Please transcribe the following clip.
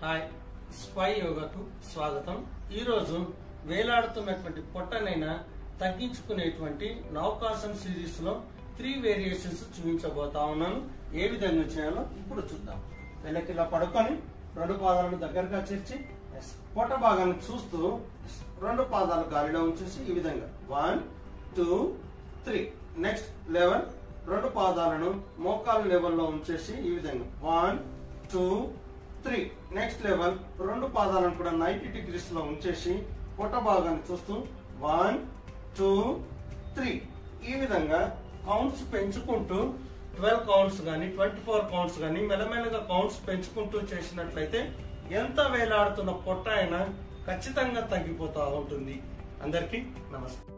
hi spy యోగాకు స్వాగతం ఈరోజు వేలాడుతున్నటువంటి పొట్టనైనా తగ్గించుకునేటువంటి నౌకాసన్ సిరీస్ లో త్రీ వేరియేషన్స్ చూపించబోతా ఉన్నాను ఏ విధంగా చేయాలో ఇప్పుడు చూద్దాం వీళ్ళకి ఇలా పడుకొని రెండు పాదాలను దగ్గరగా చేర్చి yes, పొట్ట భాగాన్ని చూస్తూ yes, రెండు పాదాలు గాలిలో ఉంచేసి ఈ విధంగా one two three next level రెండు పాదాలను మోకాలు లెవెల్లో ఉంచేసి ఈ విధంగా one two three next level రెండు పాదాలను కూడా నైన్టీ డిగ్రీస్ లో ఉంచేసి పొట్ట భాగాన్ని చూస్తూ వన్ టూ త్రీ ఈ విధంగా కౌంట్స్ పెంచుకుంటూ ట్వెల్వ్ కౌంట్స్ కానీ ట్వంటీ ఫోర్ కౌంట్స్ కానీ మెల్లమెల్లగా కౌంట్స్ పెంచుకుంటూ చేసినట్లయితే ఎంత వేలాడుతున్న పొట్ట అయినా ఖచ్చితంగా తగ్గిపోతా ఉంటుంది అందరికీ నమస్తే